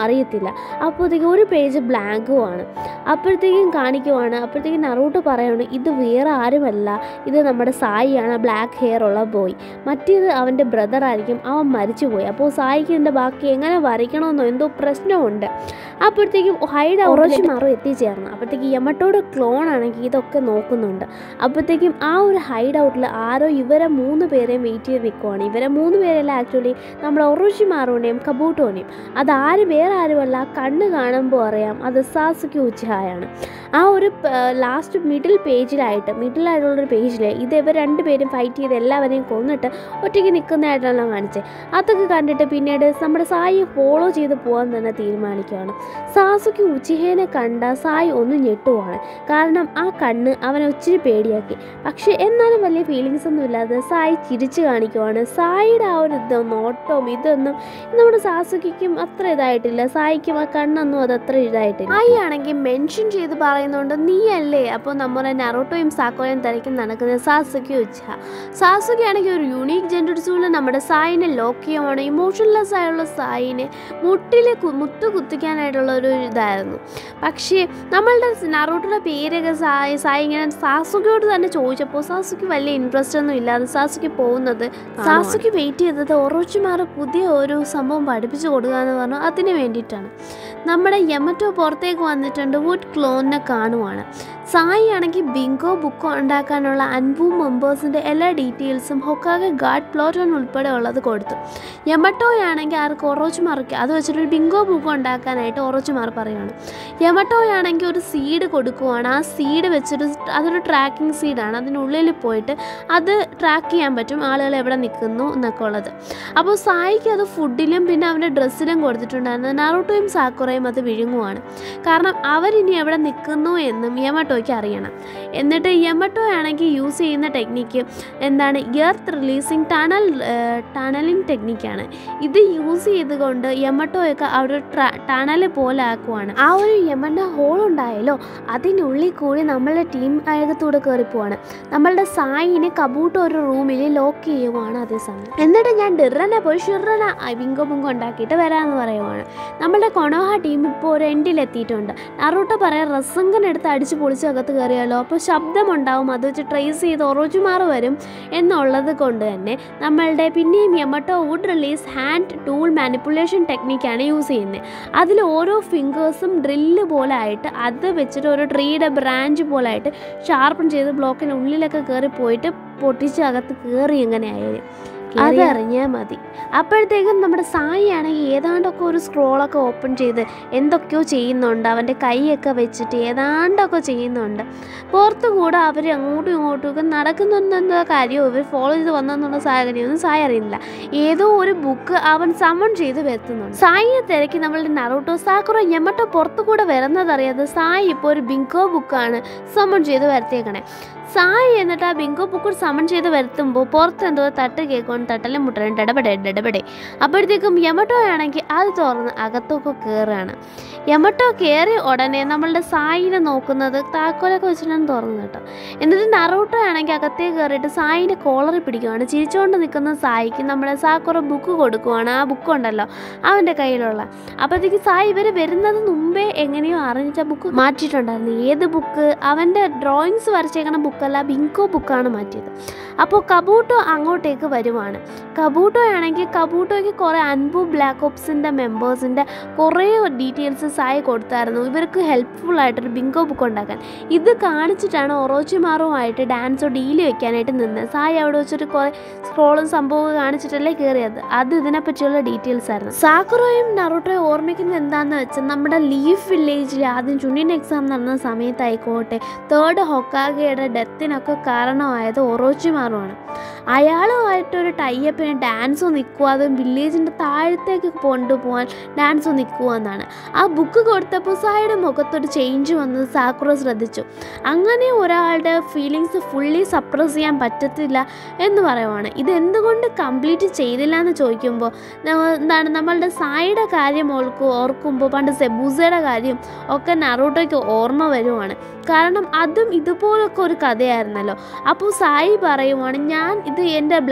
അറിയത്തില്ല അപ്പോഴത്തേക്കും ഒരു പേജ് ബ്ലാങ്കുമാണ് അപ്പോഴത്തേക്കും കാണിക്കുവാണ് അപ്പോഴത്തേക്കും നറൂട്ടോ പറയുകയാണ് ഇത് വേറെ ആരുമല്ല ഇത് നമ്മുടെ സായിയാണ് ബ്ലാക്ക് ഹെയർ ഉള്ള ബോയ് മറ്റേത് അവൻ്റെ ബ്രദർ ആയിരിക്കും അവൻ മരിച്ചുപോയി അപ്പോൾ സായിക്ക് എൻ്റെ ബാക്കി എങ്ങനെ വരയ്ക്കണമെന്നോ എന്തോ പ്രശ്നമുണ്ട് അപ്പോഴത്തേക്കും ഹൈഡ് ഒറോഷിമാറും എത്തിച്ചേർന്നു അപ്പോഴത്തേക്കും യമട്ടോയുടെ ക്ലോൺ ആണെങ്കിൽ ഇതൊക്കെ നോക്കുന്നുണ്ട് അപ്പോഴത്തേക്കും ആ ഒരു ഹൈഡ് ഔട്ടിൽ ആരോ ഇവരെ മൂന്ന് പേരെയും വെയിറ്റ് ചെയ്ത് നിൽക്കുവാണ് ഇവരെ മൂന്ന് പേരല്ല ആക്ച്വലി നമ്മുടെ ഒറോഷിമാറുവിനെയും കബൂട്ടോനെയും അതാര് വേറെ ആരുമല്ല കണ്ണ് കാണുമ്പോൾ അറിയാം അത് സാസുക്കി ഉച്ചഹായാണ് ആ ഒരു ലാസ്റ്റ് മിഡിൽ പേജിലായിട്ട് മിഡിലായിട്ടുള്ളൊരു പേജിൽ ഇത് ഇവർ രണ്ടുപേരും ഫൈറ്റ് ചെയ്ത് എല്ലാവരെയും കൊന്നിട്ട് ഒറ്റയ്ക്ക് നിൽക്കുന്നതായിട്ടാണല്ലോ കാണിച്ചത് അതൊക്കെ കണ്ടിട്ട് പിന്നീട് നമ്മുടെ സായി ഫോളോ ചെയ്ത് പോകാൻ തന്നെ തീരുമാനിക്കുകയാണ് സാസുക്കി ഉച്ചിഹേനെ കണ്ട സായി ഒന്ന് ഞെട്ടുവാണ് കാരണം ആ കണ്ണ് അവനെ ഒത്തിരി പേടിയാക്കി പക്ഷെ എന്നാലും വലിയ ഫീലിങ്സ് ഒന്നും ഇല്ലാതെ സായി ചിരിച്ചു കാണിക്കുവാണ് സായിയുടെ ആ ഒരു ഇത് നോട്ടവും ഇതൊന്നും നമ്മുടെ സാസുക്കിക്കും അത്ര ഇതായിട്ടില്ല സായിക്കും ആ കണ്ണൊന്നും അത് അത്ര ഇതായിട്ടില്ല സായി ആണെങ്കിൽ മെൻഷൻ ചെയ്ത് പറയുന്നുണ്ട് നീയല്ലേ അപ്പോൾ നമ്മുടെ നറോട്ടോയും സാക്കോയും തിരക്കും നടക്കുന്നത് സാസുക്കി ഉച്ച സാസുക്കി ആണെങ്കിൽ ഒരു യൂണീക്ക് ജെൻഡർസൂല് നമ്മുടെ സായിനെ ലോക്ക് ചെയ്യുവാണ് ഇമോഷൻലെസ് ആയുള്ള സായിനെ മുട്ടിലെ കു- മുത്ത് കുത്തിക്കാനായിട്ടുള്ള ഒരു ഇതായിരുന്നു പക്ഷേ നമ്മളുടെ നറൂട്ടോയുടെ പേരൊക്കെ സായി സായി ഇങ്ങനെ സാസുക്കിയോട് തന്നെ ചോദിച്ചപ്പോൾ സാസുക്കി വലിയ ഇൻട്രസ്റ്റ് ഒന്നും ഇല്ലാതെ സാസുക്കി പോകുന്നത് സാസുക്കി വെയിറ്റ് ചെയ്തത് ഒറോച്ചിമാർ പുതിയ ഒരു സംഭവം പഠിപ്പിച്ചു കൊടുക്കുക എന്ന് പറഞ്ഞു അതിന് വേണ്ടിയിട്ടാണ് നമ്മുടെ യമറ്റോ പുറത്തേക്ക് വന്നിട്ടുണ്ട് വുഡ് ക്ലോണിനെ കാണുവാണ് സായി ആണെങ്കിൽ ബിങ്കോ ബുക്ക് ഉണ്ടാക്കാനുള്ള അൻപു മെമ്പേഴ്സിൻ്റെ എല്ലാ ഡീറ്റെയിൽസും ഹൊക്കാകെ ഗാഡ് പ്ലോട്ടൺ ഉൾപ്പെടെ ഉള്ളത് കൊടുത്തു യമട്ടോയാണെങ്കിൽ ആർക്ക് ഒറോച്ചുമാർക്ക് അത് വെച്ചിട്ടൊരു ബിങ്കോ ബുക്ക് ഉണ്ടാക്കാനായിട്ട് ഒറോച്ചുമാർ പറയുവാണ് യമട്ടോയാണെങ്കിൽ ഒരു സീഡ് കൊടുക്കുവാണ് ആ സീഡ് വെച്ചിട്ട് അതൊരു ട്രാക്കിംഗ് സീഡാണ് അതിനുള്ളിൽ പോയിട്ട് അത് ട്രാക്ക് ചെയ്യാൻ പറ്റും ആളുകൾ എവിടെ നിൽക്കുന്നു എന്നൊക്കെ ഉള്ളത് അപ്പോൾ സായിക്ക് അത് ഫുഡിലും പിന്നെ അവൻ്റെ ഡ്രസ്സിലും കൊടുത്തിട്ടുണ്ടായിരുന്നു നാറൂട്ടോയും സാക്കുറയും അത് വിഴുങ്ങുവാണ് കാരണം അവരിനി എവിടെ നിൽക്കുന്നു എന്നും യമട്ടോയ്ക്ക് അറിയണം എന്നിട്ട് യമട്ടോ ആണെങ്കിൽ യൂസ് ചെയ്യുന്ന ടെക്നിക്ക് എന്താണ് എർത്ത് റിലീസിങ് ടണൽ ടണലിംഗ് ടെക്നിക്കാണ് ഇത് യൂസ് ചെയ്തുകൊണ്ട് യമട്ടോയൊക്കെ അവിടെ ടണൽ പോലെ ആക്കുവാണ് ആ ഒരു യമണ്ട ഹോൾ ഉണ്ടായല്ലോ അതിനുള്ളിൽ കൂടി നമ്മളുടെ ടീം അകത്തൂടെ കയറി പോവാണ് നമ്മളുടെ സായിനെ കബൂട്ട് ഒരു റൂമിൽ ലോക്ക് ചെയ്യുവാണ് അതേസമയം എന്നിട്ട് ഞാൻ ഡിറനെ പോയി ഷിറന ബിങ്കോ ബിങ്കോ ഉണ്ടാക്കിയിട്ട് വരാമെന്ന് പറയുവാണ് നമ്മളുടെ കൊണോഹ ടീം ഇപ്പോൾ ഒരു എൻഡിലെത്തിയിട്ടുണ്ട് നറൂട്ടോ പറയാൻ റസങ്കൻ എടുത്ത് അടിച്ച് പൊളിച്ച് അകത്ത് കയറിയാലോ അപ്പോൾ ശബ്ദമുണ്ടാവും അത് വെച്ച് ട്രേസ് ചെയ്ത് ഒറോച്ചുമാർ വരും എന്നുള്ളത് കൊണ്ട് തന്നെ നമ്മളുടെ പിന്നെയും Yamato wood release hand tool manipulation ടെക്നിക്കാണ് യൂസ് ചെയ്യുന്നത് അതിൽ ഓരോ ഫിംഗേഴ്സും ഡ്രില്ല് പോലെ ആയിട്ട് അത് വെച്ചിട്ട് ഒരു ട്രീയുടെ ബ്രാഞ്ച് പോലെ ആയിട്ട് ഷാർപ്പൺ ചെയ്ത് ബ്ലോക്കിന് ഉള്ളിലൊക്കെ കയറി പോയിട്ട് പൊട്ടിച്ച് അകത്ത് കയറി എങ്ങനെ ആയാലും അതറിഞ്ഞാൽ മതി അപ്പോഴത്തേക്കും നമ്മുടെ സായി ആണെങ്കിൽ ഏതാണ്ടൊക്കെ ഒരു സ്ക്രോളൊക്കെ ഓപ്പൺ ചെയ്ത് എന്തൊക്കെയോ ചെയ്യുന്നുണ്ട് അവൻ്റെ കൈയൊക്കെ വെച്ചിട്ട് ഏതാണ്ടൊക്കെ ചെയ്യുന്നുണ്ട് പുറത്തു കൂടെ അവർ അങ്ങോട്ടും ഇങ്ങോട്ടും ഒക്കെ നടക്കുന്നുണ്ടെന്ന കാര്യമോ ഇവർ ഫോളോ ചെയ്ത് വന്നെന്നുള്ള സാഹചര്യമൊന്നും സായി അറിയുന്നില്ല ഏതോ ഒരു ബുക്ക് അവൻ സമൺ ചെയ്ത് വരുത്തുന്നുണ്ട് സായിയെ തിരക്കി നമ്മളുടെ നറൂട്ടോ സാക്കുറ യമട്ടോ പുറത്തു കൂടെ വരുന്നതറിയാതെ സായി ഇപ്പോൾ ഒരു ബിങ്കോ ബുക്കാണ് സമൺ ചെയ്ത് വരുത്തിയേക്കണേ സായി എന്നിട്ട് ആ ബിങ്കോ ബുക്ക് സമൺ ചെയ്ത് വരുത്തുമ്പോൾ പുറത്ത് എന്തോ തട്ട് കേൾಕೊಂಡು തട്ടലും മുട്ടലും ഡടപടെ ഡടപടെ അപ്പോഴത്തേക്കും യമട്ടോ ആണെങ്കിൽ അത് തുറന്ന് അകത്തൊക്കെ കയറുകയാണ് യമട്ടോ കയറി ഉടനെ നമ്മളുടെ സായിനെ നോക്കുന്നത് താക്കോലൊക്കെ വെച്ചിട്ടാണ് തുറന്നത് കേട്ടോ എന്നിട്ട് നറൂട്ടോ ആണെങ്കിൽ അകത്തേക്ക് കയറിയിട്ട് സായിൻ്റെ കോളറിൽ പിടിക്കുവാണ് ചിരിച്ചുകൊണ്ട് നിൽക്കുന്ന സായിക്ക് നമ്മുടെ സാക്കുറ ബുക്ക് കൊടുക്കുവാണ് ആ ബുക്ക് ഉണ്ടല്ലോ അവൻ്റെ കയ്യിലുള്ള അപ്പോഴത്തേക്ക് സായി ഇവർ വരുന്നത് മുമ്പേ എങ്ങനെയോ അറിഞ്ഞിട്ട് ആ ബുക്ക് മാറ്റിയിട്ടുണ്ടായിരുന്നു ഏത് ബുക്ക് അവൻ്റെ ഡ്രോയിങ്സ് വരച്ചേക്കണ ബുക്കല്ല ബിങ്കോ ബുക്കാണ് മാറ്റിയത് അപ്പോൾ കബൂട്ടോ അങ്ങോട്ടേക്ക് വരുവാണ് കബൂട്ടോ ആണെങ്കിൽ കബൂട്ടോയ്ക്ക് കുറേ അൻപു ബ്ലാക്ക് ഓപ്സിൻ്റെ മെമ്പേഴ്സിൻ്റെ കുറേ ഡീറ്റെയിൽസ് സായി കൊടുത്തായിരുന്നു ഇവർക്ക് ഹെൽപ്ഫുൾ ആയിട്ടൊരു ബിങ്കോ ബുക്ക് ഉണ്ടാക്കാൻ ഇത് കാണിച്ചിട്ടാണ് ഒറോച്ചിമാറുമായിട്ട് ഡാൻസോ ഡീല് വെക്കാനായിട്ട് നിന്നത് സായി അവിടെ വെച്ചൊരു കുറേ സ്ക്രോളും സംഭവവും കാണിച്ചിട്ടല്ലേ കയറിയത് അത് ഇതിനെപ്പറ്റിയുള്ള ഡീറ്റെയിൽസ് ആയിരുന്നു സാക്കുറോയും നറൂട്ടോയും ഓർമ്മിക്കുന്നത് എന്താണെന്ന് വെച്ചാൽ നമ്മുടെ ലീഫ് വില്ലേജിൽ ആദ്യം ചുണ്ണിൻ എക്സാം നടന്ന സമയത്തായിക്കോട്ടെ തേർഡ് ഹൊക്കാഗയുടെ ഡെത്തിനൊക്കെ കാരണമായത് ഒറോച്ചിമാറുമാണ് അയാളുമായിട്ടൊരു ടൈപ്പിന് ഡാൻസോ നിൽക്കുക അത് വില്ലേജിൻ്റെ താഴത്തേക്ക് കൊണ്ടുപോകാൻ ഡാൻസോ നിൽക്കുക എന്നാണ് ആ ബുക്ക് കൊടുത്തപ്പോൾ സായുടെ മുഖത്തൊരു ചേഞ്ച് വന്നത് സാക്കുറ ശ്രദ്ധിച്ചു അങ്ങനെ ഒരാളുടെ ഫീലിങ്സ് ഫുള്ളി സപ്രസ് ചെയ്യാൻ പറ്റത്തില്ല എന്ന് പറയുവാണ് ഇത് എന്തുകൊണ്ട് കംപ്ലീറ്റ് ചെയ്തില്ല എന്ന് ചോദിക്കുമ്പോൾ ന- എന്താണ് നമ്മളുടെ സായിയുടെ കാര്യം ഓർക്കു ഓർക്കുമ്പോൾ പണ്ട് സെബൂസയുടെ കാര്യം ഒക്കെ നറൂട്ടോയ്ക്ക് ഓർമ്മ വരുവാണ് കാരണം അതും ഇതുപോലൊക്കെ ഒരു കഥയായിരുന്നല്ലോ അപ്പോൾ സായി പറയുവാണ് ഞാൻ ഇത് എൻ്റെ ബ്ലഡ്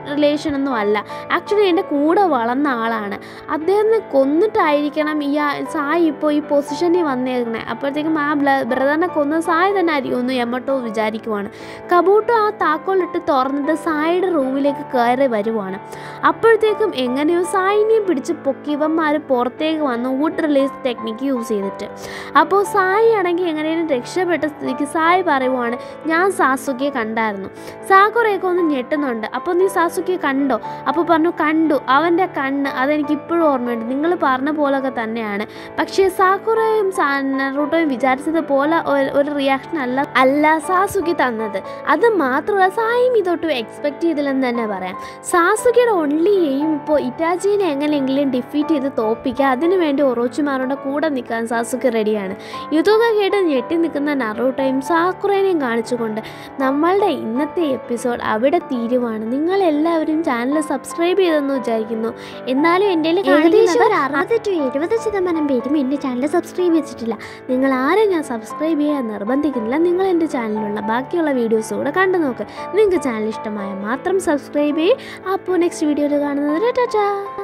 റിലേഷൻ ഒന്നും അല്ല ആക്ച്വലി എൻ്റെ കൂടെ വളർന്ന ആളാണ് അദ്ദേഹത്തെ കൊന്നിട്ടായിരിക്കണം ഈ ആ സായി ഇപ്പോൾ ഈ പൊസിഷനിൽ വന്നേക്കണേ അപ്പോഴത്തേക്കും ആ ബ്രദറിനെ കൊന്ന സായി തന്നെ ആയിരിക്കും ഒന്ന് എമ്മട്ടോ വിചാരിക്കുവാണ് കബൂട്ടോ ആ താക്കോലിട്ട് തുറന്നിട്ട് സായിയുടെ റൂമിലേക്ക് കയറി വരുവാണ് അപ്പോഴത്തേക്കും എങ്ങനെയോ സായിനെയും പിടിച്ച് പൊക്കി ഇവന്മാർ പുറത്തേക്ക് വന്ന് വുഡ് റിലീസ് ടെക്നിക്ക് യൂസ് ചെയ്തിട്ട് അപ്പോൾ സായി ആണെങ്കിൽ എങ്ങനെയും രക്ഷപ്പെട്ട സ്ഥിതിക്ക് സായി പറയുവാണ് ഞാൻ സാസുക്കിയെ കണ്ടായിരുന്നു സാക്കുറയൊക്കെ ഒന്ന് ഞെട്ടുന്നുണ്ട് അപ്പോൾ നീ സാസുക്കിയെ കണ്ടോ അപ്പോൾ പറഞ്ഞു കണ്ടു അവൻ്റെ കണ്ണ് അതെനിക്ക് ഇപ്പോഴും ഓർമ്മയുണ്ട് നിങ്ങൾ പറഞ്ഞ പോലൊക്കെ തന്നെയാണ് പക്ഷേ സാക്കുറയും നറൂട്ടോയും വിചാരിച്ചത് പോലെ ഒരു- ഒരു റിയാക്ഷൻ അല്ല അല്ല സാസുക്കി തന്നത് അത് മാത്രമല്ല സായും ഇതൊട്ടും എക്സ്പെക്ട് ചെയ്തില്ലെന്ന് തന്നെ പറയാം സാസുകിയുടെ ഒൺലി എയിം ഇപ്പോൾ ഇറ്റാച്ചിനെ എങ്ങനെയെങ്കിലും ഡിഫീറ്റ് ചെയ്ത് തോപ്പിക്കുക അതിനുവേണ്ടി ഒറോച്ചുമാരുടെ കൂടെ നിൽക്കാൻ സാസുക്കി റെഡിയാണ് ഇതൊക്കെ കേട്ട് ഞെട്ടി നിൽക്കുന്ന നറൂട്ടോയും സാക്കുറേനെയും കാണിച്ചുകൊണ്ട് നമ്മളുടെ ഇന്നത്തെ എപ്പിസോഡ് അവിടെ തീരുവാണ് നിങ്ങൾ എല്ലാവരും ചാനൽ സബ്സ്ക്രൈബ് ചെയ്തെന്ന് വിചാരിക്കുന്നു എന്നാലും എൻ്റെ കയ്യിൽ ഏകദേശം കാണിക്കുന്നത് ഒരു അറുപത് ടു എഴുപത് ശതമാനം പേരും എൻ്റെ ചാനൽ സബ്സ്ക്രൈബ് ചെയ്തിട്ടില്ല നിങ്ങൾ ആരും ഞാൻ സബ്സ്ക്രൈബ് ചെയ്യാൻ നിർബന്ധിക്കുന്നില്ല നിങ്ങൾ എൻ്റെ ചാനലിലുള്ള ബാക്കിയുള്ള വീഡിയോസ് കൂടെ കണ്ടു നോക്ക് നിങ്ങൾക്ക് ചാനൽ ഇഷ്ടമായ മാത്രം സബ്സ്ക്രൈബ് ചെയ്യും അപ്പോൾ നെക്സ്റ്റ് വീഡിയോയിൽ കാണുന്നത് ടാറ്റാ